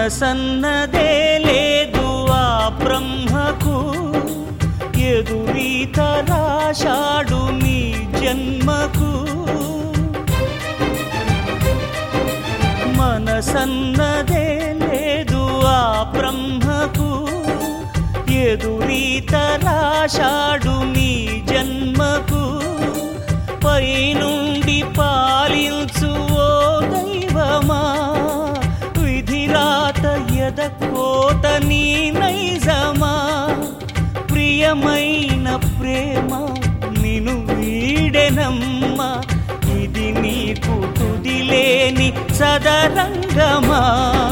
మనసన్నదే లేదు ఆ బ్రహ్మకు ఎదురీత రాశాడు నీ జన్మకు మనసన్నదే లేదు ఆ బ్రహ్మకు ఎదురీత రాశాడు నీ జన్మకు పైనుండి పాలించు ఓ దైవమా విధిరాత ఎదకోత నీ నైజమా ప్రియమైన ప్రేమ నిను వీడెనమ్మా ఇది నీకు తుదిలేని సదరంగమా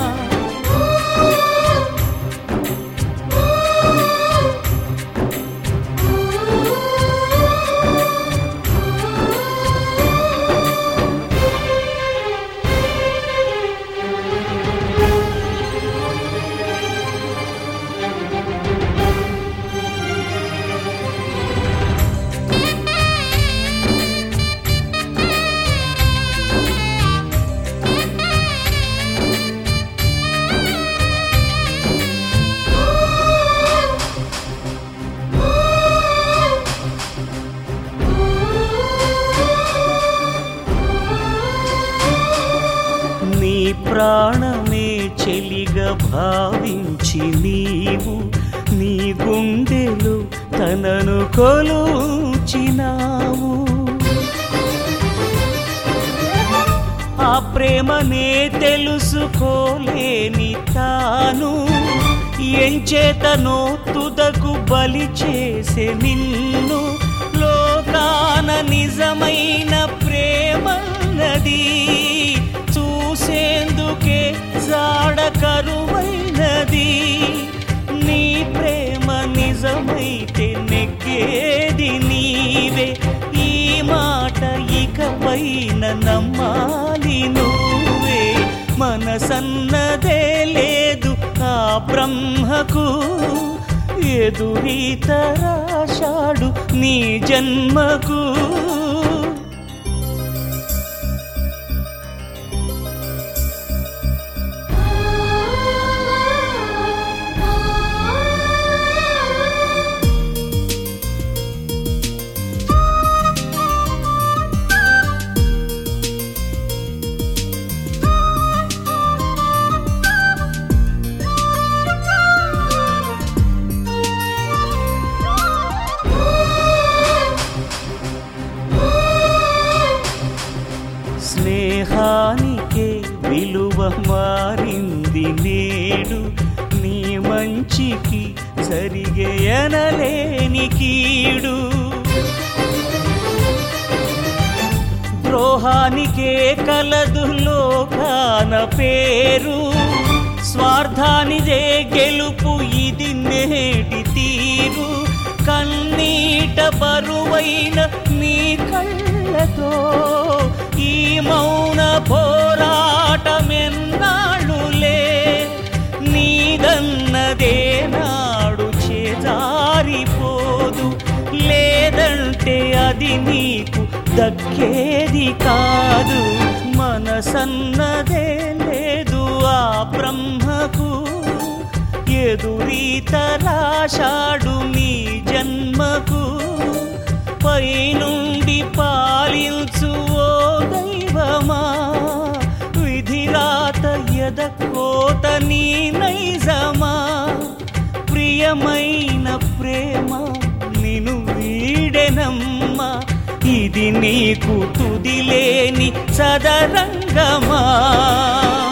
నీ ప్రాణమే చెలిగా భావించి నీవు నీ గుండెలో తనను కొలుచినావు ఆ ప్రేమనే తెలుసుకోలేని తాను ఎంచేతనో తుదకు బలి చేసే నిన్ను లోకాన నిజమైన ప్రేమన్నది చూసేందుకే జాడ కరువైనది నీ ప్రేమ నిజమైతే నెగ్గేది నీవే ఈ మాట ఇకపైన నమ్మాలి నువ్వే మనసన్నదే లేదు ఆ బ్రహ్మకు ఎదురీత రాశాడు నీ జన్మకు స్నేహానికే విలువ మారింది నేడు నీ మంచికి సరిగే ఎనలేని కీడు ద్రోహానికే కలదు లోకాన పేరు స్వార్థానిదే గెలుపు ఇది నేటి తీరు కన్నీట బరువైన నీ కళ్ళతో ఈ మౌన పోరాటమెన్నాళ్ళులే నీదన్నదే నాడు చేజారిపోదు లేదంటే అది నీకు దక్కేది కాదు మనసన్నదే లేదు ఆ బ్రహ్మకు ఎదురీత రాశాడు నీ జన్మకు పైనుండి పాలించు ఓ దైవమా విధిరాత ఎదకోత నీ నైజమా ప్రియమైన ప్రేమ నిను వీడెనమ్మా ఇది నీకు తుదిలేని సదరంగమా